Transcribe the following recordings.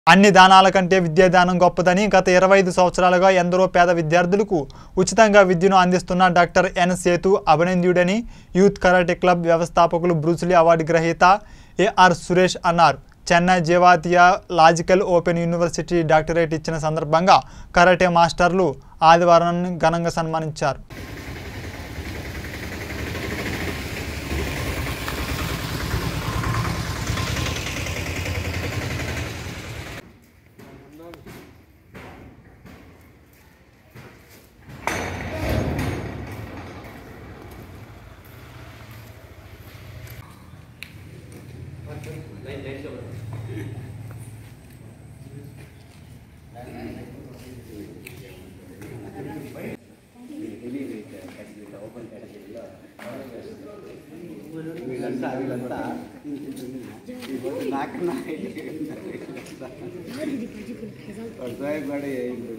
అన్ని దానాల కంటే విద్యాదానం గొప్పదని గత ఇరవై ఐదు సంవత్సరాలుగా ఎందరో పేద విద్యార్థులకు ఉచితంగా విద్యను అందిస్తున్న డాక్టర్ ఎన్ సేతు అభినంద్యుడని యూత్ కరాటే క్లబ్ వ్యవస్థాపకులు బ్రూస్లీ అవార్డు గ్రహీత ఏఆర్ సురేష్ అన్నారు చెన్నై జీవాతీయ లాజికల్ ఓపెన్ యూనివర్సిటీ డాక్టరేట్ ఇచ్చిన సందర్భంగా కరాటే మాస్టర్లు ఆదివారం ఘనంగా సన్మానించారు వీళ్ళంతా వీళ్ళంతా నాకన్నా భయపడి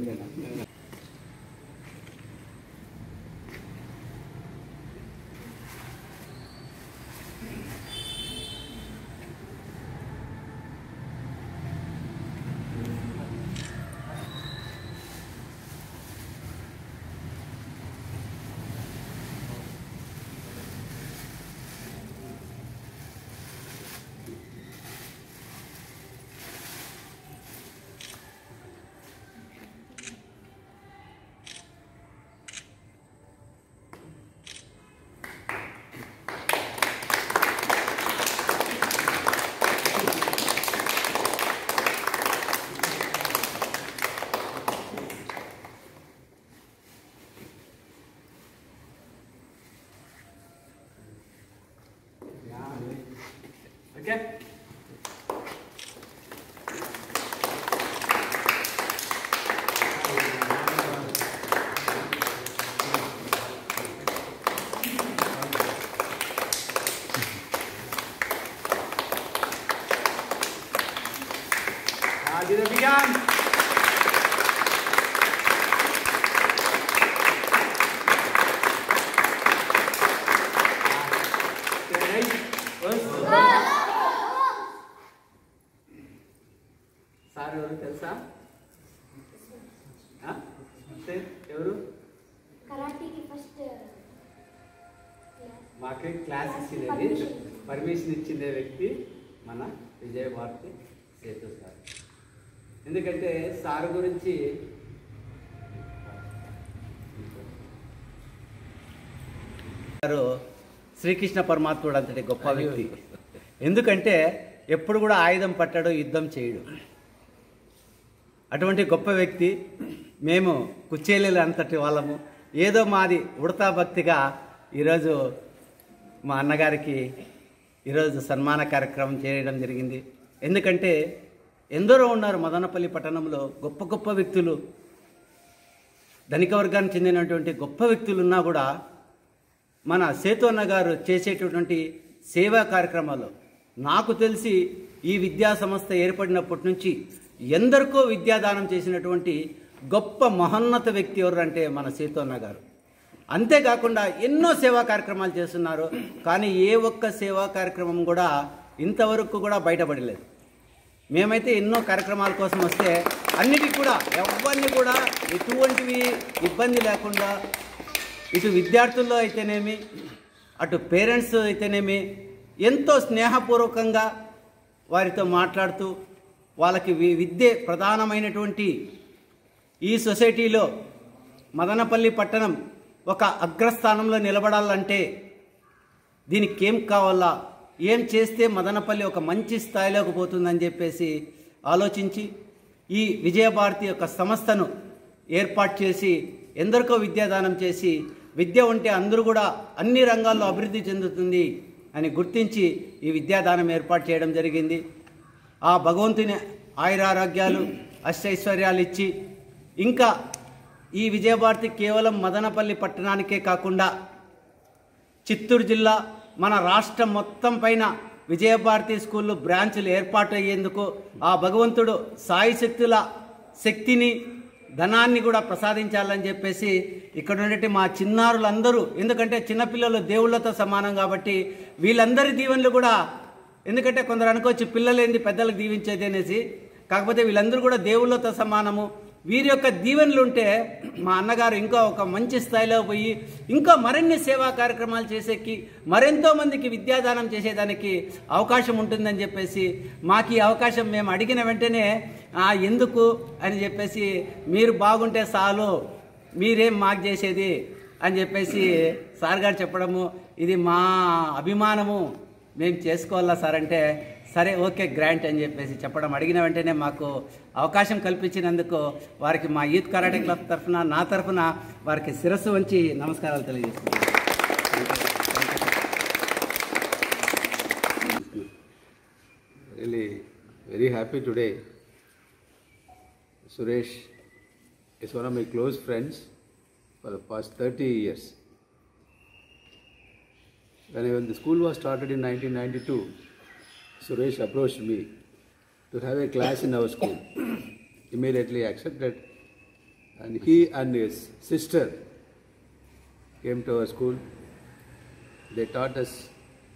okay Lagi na bigyan! Okay, first. Sir ఎవరు తెలుసా ఆ? అంటే ఎవరు కరాటీకి ఫస్ట్ మాకు క్లాస్ ఇచ్చినది పర్మిషన్ ఇచ్చిన వ్యక్తి మన విజయభారతి సేతు సార్ ఎందుకంటే సార్ గురించి గారు శ్రీకృష్ణ పరమాత్ముడు అంతటి గొప్ప వ్యక్తి ఎందుకంటే ఎప్పుడు కూడా ఆయుధం పట్టాడు యుద్ధం చేయడు అటువంటి గొప్ప వ్యక్తి మేము కుచ్చేలీలు అంతటి వాళ్ళము ఏదో మాది ఉడతా భక్తిగా ఈరోజు మా అన్నగారికి ఈరోజు సన్మాన కార్యక్రమం చేయడం జరిగింది ఎందుకంటే ఎందరో ఉన్నారు మదనపల్లి పట్టణంలో గొప్ప గొప్ప వ్యక్తులు ధనిక వర్గానికి చెందినటువంటి గొప్ప వ్యక్తులు ఉన్నా కూడా మన సేతు అన్న గారు చేసేటటువంటి సేవా కార్యక్రమాలు నాకు తెలిసి ఈ విద్యా సంస్థ ఏర్పడినప్పటి నుంచి ఎందరికో విద్యాదానం చేసినటువంటి గొప్ప మహోన్నత వ్యక్తి ఎవరంటే మన సేతు అన్న గారు అంతేకాకుండా ఎన్నో సేవా కార్యక్రమాలు చేస్తున్నారు కానీ ఏ ఒక్క సేవా కార్యక్రమం కూడా ఇంతవరకు కూడా బయటపడలేదు మేమైతే ఎన్నో కార్యక్రమాల కోసం వస్తే అన్నిటికి కూడా ఎవరిని కూడా ఎటువంటివి ఇబ్బంది లేకుండా ఇటు విద్యార్థుల్లో అయితేనేమి అటు పేరెంట్స్ అయితేనేమి ఎంతో స్నేహపూర్వకంగా వారితో మాట్లాడుతూ వాళ్ళకి వి- విద్య ప్రధానమైనటువంటి ఈ సొసైటీలో మదనపల్లి పట్టణం ఒక అగ్రస్థానంలో నిలబడాలంటే దీనికి ఏం కావాలా ఏం చేస్తే మదనపల్లి ఒక మంచి స్థాయిలోకి పోతుందని చెప్పేసి ఆలోచించి ఈ విజయభారతి యొక్క సంస్థను ఏర్పాటు చేసి ఎందరికో విద్యాదానం చేసి విద్య ఉంటే అందరూ కూడా అన్ని రంగాల్లో అభివృద్ధి చెందుతుంది అని గుర్తించి ఈ విద్యాదానం ఏర్పాటు చేయడం జరిగింది ఆ భగవంతుని ఆయురారోగ్యాలు అష్టైశ్వర్యాలు ఇచ్చి ఇంకా ఈ విజయభారతి కేవలం మదనపల్లి పట్టణానికే కాకుండా చిత్తూరు జిల్లా మన రాష్ట్రం మొత్తం పైన విజయభారతి స్కూళ్ళు బ్రాంచులు ఏర్పాటు అయ్యేందుకు ఆ భగవంతుడు సాయి శక్తుల శక్తిని ధనాన్ని కూడా ప్రసాదించాలని చెప్పేసి ఇక్కడ ఉన్నటువంటి మా చిన్నారులందరూ ఎందుకంటే చిన్నపిల్లలు దేవుళ్ళతో సమానం కాబట్టి వీళ్ళందరి దీవెనలు కూడా ఎందుకంటే కొందరు అనుకోవచ్చు పిల్లలేంది పెద్దలకు దీవించేది అనేసి కాకపోతే వీళ్ళందరూ కూడా దేవుళ్ళతో సమానము వీరి యొక్క దీవెనలు ఉంటే మా అన్నగారు ఇంకా ఒక మంచి స్థాయిలో పోయి ఇంకా మరిన్ని సేవా కార్యక్రమాలు చేసేకి మరెంతో మందికి విద్యాదానం చేసేదానికి అవకాశం ఉంటుందని చెప్పేసి మాకు ఈ అవకాశం మేము అడిగిన వెంటనే "ఆ, ఎందుకు అని చెప్పేసి మీరు బాగుంటే చాలు మీరేం మాకు చేసేది అని చెప్పేసి సార్ గారు చెప్పడము ఇది మా అభిమానము మేము చేసుకోవాలా సార్ అంటే సరే ఓకే గ్రాంట్ అని చెప్పేసి చెప్పడం అడిగిన వెంటనే మాకు అవకాశం కల్పించినందుకు వారికి మా యూత్ కరాటే క్లబ్ తరఫున నా తరఫున వారికి శిరస్సు వంచి నమస్కారాలు తెలియజేస్తున్నాను Really very happy today. Suresh is one of my close friends for the past 30 years. When, I, when the school was started in 1992, Suresh approached me to have a class in our school. Immediately accepted, and he and his sister came to our school. They taught us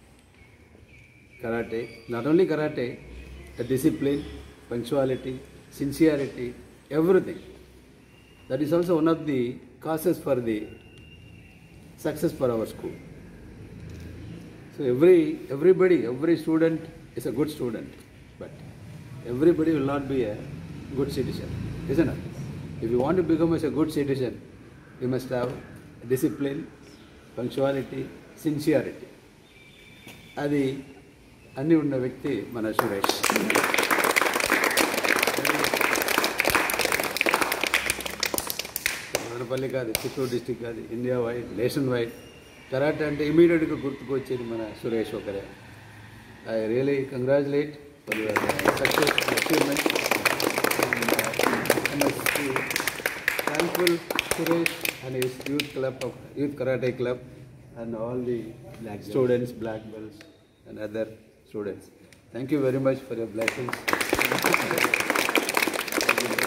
karate, not only karate, the discipline, punctuality, sincerity, everything. That is also one of the causes for the success for our school. So every everybody, every student is a good student, but everybody will not be a good citizen, isn't it? If you want to become as a good citizen, you must have discipline, punctuality, sincerity. అది అన్నీ ఉన్న వ్యక్తి మన సురేష్ మదనపల్లి కాదు Chittoor district కాదు India wide nation wide karate అంటే ఇమీడియట్గా గుర్తుకు వచ్చేది మన సురేష్ ఒకరే I really congratulate for your success achievement thankful Suresh and his youth club of youth karate club and all the students black belts and other students thank you very much for your blessings